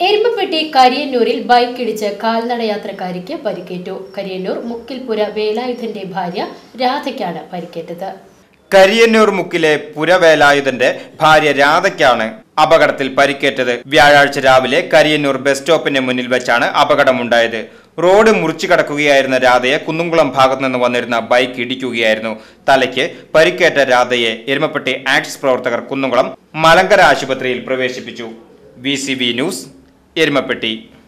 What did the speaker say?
എരുമപ്പെട്ടി കരിയന്നൂരിൽ ബൈക്കിടിച്ച് കാൽനടയാത്രക്കാരിക്ക് പരിക്കേറ്റു കരിയന്നൂർ മുക്കിൽപുര വേലായുധന്റെ ഭാര്യ രാധയ്ക്കാണ് പരിക്കേറ്റത് കരിയന്നൂർ മുക്കിലെ പുരവേലായുധന്റെ ഭാര്യ രാധയ്ക്കാണ് അപകടത്തിൽ പരിക്കേറ്റത് വ്യാഴാഴ്ച രാവിലെ കരിയന്നൂർ ബസ് സ്റ്റോപ്പിന് മുന്നിൽ വെച്ചാണ് അപകടമുണ്ടായത് റോഡ് മുറിച്ചു കടക്കുകയായിരുന്ന രാധയെ കുന്നുംകുളം ഭാഗത്തു നിന്ന് വന്നിരുന്ന ബൈക്ക് ഇടിക്കുകയായിരുന്നു തലയ്ക്ക് പരിക്കേറ്റ രാധയെ എരുമപ്പെട്ടി ആക്ട്സ് പ്രവർത്തകർ കുന്നുംകുളം മലങ്കര ആശുപത്രിയിൽ പ്രവേശിപ്പിച്ചു വി ന്യൂസ് എരുമപ്പെട്ടി